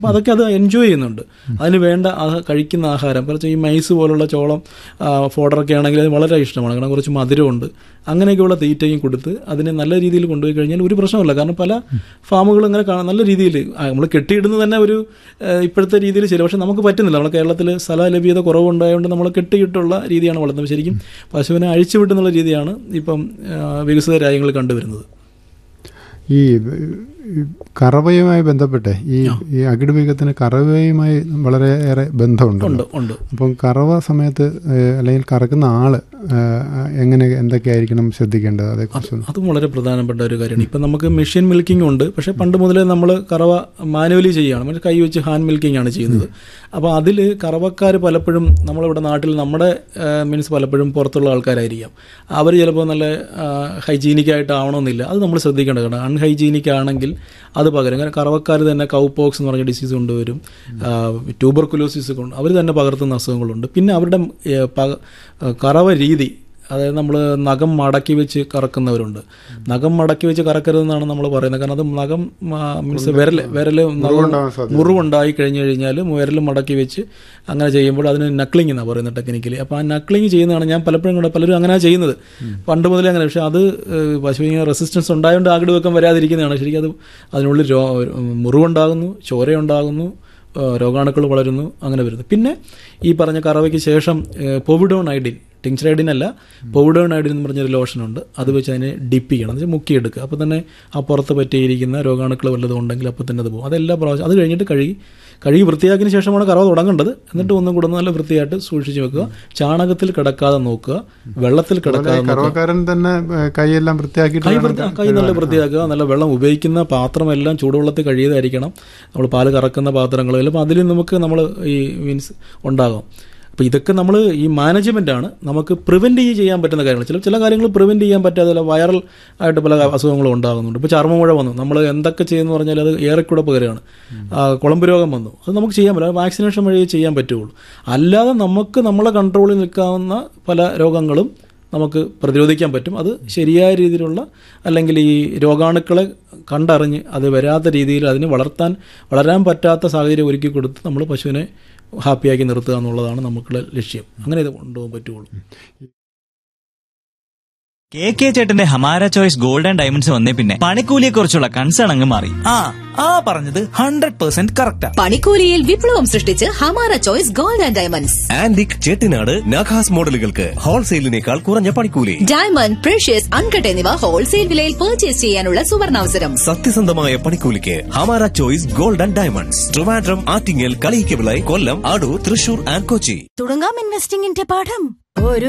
അപ്പോൾ അതൊക്കെ അത് എൻജോയ് ചെയ്യുന്നുണ്ട് അതിന് വേണ്ട ആ കഴിക്കുന്ന ആഹാരം കുറച്ച് ഈ മൈസ് പോലുള്ള ചോളം ആ, ഫോഡറൊക്കെ ആണെങ്കിൽ അത് വളരെ ഇഷ്ടമാണ് കാരണം കുറച്ച് മധുരമുണ്ട് അങ്ങനെയൊക്കെയുള്ള തീറ്റയും കൊടുത്ത് അതിനെ നല്ല രീതിയിൽ കൊണ്ടുപോയി കഴിഞ്ഞാൽ ഒരു പ്രശ്നമില്ല കാരണം പല ഫാമുകളും ഇങ്ങനെ കാണാൻ നല്ല രീതിയിൽ നമ്മൾ കെട്ടിയിടുന്നത് തന്നെ ഒരു ആ, ഇപ്പോഴത്തെ രീതിയിൽ ശരി പക്ഷെ നമുക്ക് പറ്റുന്നില്ല നമ്മുടെ കേരളത്തിൽ സ്ഥല ലഭ്യത കുറവുണ്ടായതുകൊണ്ട് നമ്മൾ കെട്ടിയിട്ടുള്ള രീതിയാണ് വളർത്തുന്നത് ശരിക്കും പശുവിനെ അഴിച്ചുവിട്ടുന്നുള്ള രീതിയാണ് ഇപ്പം ആ, വികസിത രാജ്യങ്ങൾ കണ്ടുവരുന്നത് ഈ ഈ കറവയുമായി ബന്ധപ്പെട്ടെ ഈ ഈ അകിടുവീക്കത്തിന് കറവയുമായി വളരെയേറെ ബന്ധമുണ്ട് ഉണ്ട് ഉണ്ട് അപ്പം കറവ സമയത്ത് ഏഹ്, അല്ലെങ്കിൽ കറക്കുന്ന ആള് ഏഹ്, എങ്ങനെ എന്തൊക്കെയായിരിക്കണം ശ്രദ്ധിക്കേണ്ടത് അതേക്കുറിച്ച് അതും വളരെ പ്രധാനപ്പെട്ട ഒരു കാര്യമാണ് ഇപ്പം നമുക്ക് മെഷീൻ മിൽക്കിംഗ് ഉണ്ട് പക്ഷേ പണ്ട് മുതലേ നമ്മൾ കറവ മാനുവലി ചെയ്യുകയാണ് മറ്റേ കൈ വെച്ച് ഹാൻഡ് മിൽക്കിംഗ് ആണ് ചെയ്യുന്നത് അപ്പോൾ അതിൽ കറവക്കാർ പലപ്പോഴും നമ്മളിവിടെ നാട്ടിൽ നമ്മുടെ മീൻസ് പലപ്പോഴും പുറത്തുള്ള ആൾക്കാരായിരിക്കാം അവർ ചിലപ്പോൾ നല്ല ഹൈജീനിക് ആയിട്ട് ആവണമെന്നില്ല അത് നമ്മൾ ശ്രദ്ധിക്കേണ്ട കാരണം അൺഹൈജീനിക് ആണെങ്കിൽ അത് പകരം കാരണം കറവക്കാർ തന്നെ കൗപോക്സ് എന്ന് പറഞ്ഞ ഡിസീസ് കൊണ്ടുവരും ട്യൂബർകുലോസിസ് കൊണ്ട് അവർ തന്നെ പകർത്തുന്ന അസുഖങ്ങളുണ്ട് പിന്നെ അവരുടെ ഏ, പക- കറവ രീതി അതായത് നമ്മൾ നഖം മടക്കി വെച്ച് കറക്കുന്നവരുണ്ട് നഖം മടക്കി വെച്ച് കറക്കരുതെന്നാണ് നമ്മൾ പറയുന്നത് കാരണം അത് നഖം മീൻസ് വിരൽ വിരൽ നഖം മുറിവുണ്ടായി കഴിഞ്ഞു കഴിഞ്ഞാൽ വിരൽ മടക്കി വെച്ച് അങ്ങനെ ചെയ്യുമ്പോൾ അതിന് നക്ലിംഗ് എന്നാണ് പറയുന്നത് ടെക്നിക്കലി അപ്പോൾ ആ നക്ലിംഗ് ചെയ്യുന്നതാണ് ഞാൻ പലപ്പോഴും കണ്ട പലരും അങ്ങനെ ചെയ്യുന്നത് പണ്ട് മുതലേ അങ്ങനെ പക്ഷേ അത് ഏഹ്, പശുവിന് റെസിസ്റ്റൻസ് ഉണ്ടായതുകൊണ്ട് ആകട് വെക്കം വരാതിരിക്കുന്നതാണ് ശരിക്കും അത് അതിനുള്ളിൽ രോ മുറിവുണ്ടാകുന്നു ചോരയുണ്ടാകുന്നു ഏഹ്, രോഗാണുക്കൾ വളരുന്നു അങ്ങനെ വരുന്നു പിന്നെ ഈ പറഞ്ഞ കറവയ്ക്ക് ശേഷം പോവിഡോൺ ഐഡിൻ ടിങ്ചറൈഡിൻ അല്ല പൗഡേൺ ഐഡിൻ എന്ന് പറഞ്ഞൊരു ലോഷനുണ്ട് അത് വെച്ച് അതിനെ ഡിപ്പ് ചെയ്യണം എന്ന് വെച്ചാൽ മുക്കിയെടുക്കുക അപ്പോൾ തന്നെ ആ പുറത്ത് പറ്റിയിരിക്കുന്ന രോഗാണുക്കൾ വല്ലതും ഉണ്ടെങ്കിൽ അപ്പോൾ തന്നെ അത് പോകും അതെല്ലാ പ്രാവശ്യം അത് കഴിഞ്ഞിട്ട് കഴുകി കഴുകി വൃത്തിയാക്കിയതിന് ശേഷമാണ് കറവ തുടങ്ങേണ്ടത് എന്നിട്ട് ഒന്നും കൂടെ നല്ല വൃത്തിയായിട്ട് സൂക്ഷിച്ച് വെക്കുക ചാണകത്തിൽ കിടക്കാതെ നോക്കുക വെള്ളത്തിൽ കിടക്കാതെ നോക്കുക കറവക്കാരൻ തന്നെ ഏഹ്, കൈയെല്ലാം വൃത്തിയാക്കിയിട്ട് കൈ വേണം വൃത്തി കൈ നല്ല വൃത്തിയാക്കുക നല്ല വെള്ളം ഉപയോഗിക്കുന്ന പാത്രമെല്ലാം ചൂടുവെള്ളത്തിൽ കഴിയതായിരിക്കണം നമ്മൾ പാല് കറക്കുന്ന പാത്രങ്ങൾ ചിലപ്പോൾ അതിൽ നമുക്ക് നമ്മൾ ഈ മീൻസ് ഉണ്ടാകും അപ്പോൾ ഇതൊക്കെ നമ്മൾ ഈ മാനേജ്മെൻ്റ് ആണ് നമുക്ക് പ്രിവെൻറ്റ് ചെയ്യാൻ പറ്റുന്ന കാര്യങ്ങൾ ചില ചില കാര്യങ്ങൾ പ്രിവെൻറ്റ് ചെയ്യാൻ പറ്റാതെ ചില വൈറൽ ആയിട്ട് പല അസുഖങ്ങളും ഉണ്ടാകുന്നുണ്ട് ഇപ്പോൾ ചർമ്മമുഴ വന്നു നമ്മൾ എന്തൊക്കെ ചെയ്യുന്നു പറഞ്ഞാൽ അത് ഏറെക്കൂടെ പകരമാണ് ആ, കുളമ്പ് രോഗം വന്നു അത് നമുക്ക് ചെയ്യാൻ പറ്റില്ല വാക്സിനേഷൻ വഴിയേ ചെയ്യാൻ പറ്റുള്ളൂ അല്ലാതെ നമുക്ക് നമ്മളെ കൺട്രോളിൽ നിൽക്കാവുന്ന പല രോഗങ്ങളും നമുക്ക് പ്രതിരോധിക്കാൻ പറ്റും അത് ശരിയായ രീതിയിലുള്ള അല്ലെങ്കിൽ ഈ രോഗാണുക്കളെ കണ്ടറിഞ്ഞ് അത് വരാത്ത രീതിയിൽ അതിന് വളർത്താൻ വളരാൻ പറ്റാത്ത സാഹചര്യം ഒരുക്കി കൊടുത്ത് നമ്മൾ പശുവിനെ ഹാപ്പിയാക്കി നിർത്തുക എന്നുള്ളതാണ് നമുക്കുള്ള ലക്ഷ്യം അങ്ങനെ ഇത് കൊണ്ടുപോകാൻ പറ്റുള്ളൂ കെ കെ ചേട്ടന്റെ ഹമാര ചോയ്സ് ഗോൾഡ് ആൻഡ് ഡയമണ്ട്സ് വന്നേ പിന്നെ പണിക്കൂലിയെ കുറിച്ചുള്ള കൺസേൺ അങ്ങ് മാറി ആ ആ പറഞ്ഞത് ഹൺഡ്രഡ് പെർസെന്റ് കറക്റ്റാ പണിക്കൂലിയിൽ വിപ്ലവം സൃഷ്ടിച്ച് Hamara choice gold and diamonds antique Chettinad നഖാസ് മോഡലുകൾക്ക് ഹോൾസെയിലിനേക്കാൾ കുറഞ്ഞ പണിക്കൂലി ഡയമണ്ട് പ്രഷ്യസ് അൺകട്ട് എന്നിവ ഹോൾസെയിൽ വിലയിൽ പർച്ചേസ് ചെയ്യാനുള്ള സുവർണാവസരം സത്യസന്ധമായ പണിക്കൂലിക്ക് Hamara choice gold and diamonds Trivandrum Attingal Kaliyikkavilai Kollam Adoor Thrissur and Kochi തുടങ്ങാം ഇൻവെസ്റ്റിംഗിന്റെ പാഠം ഒരു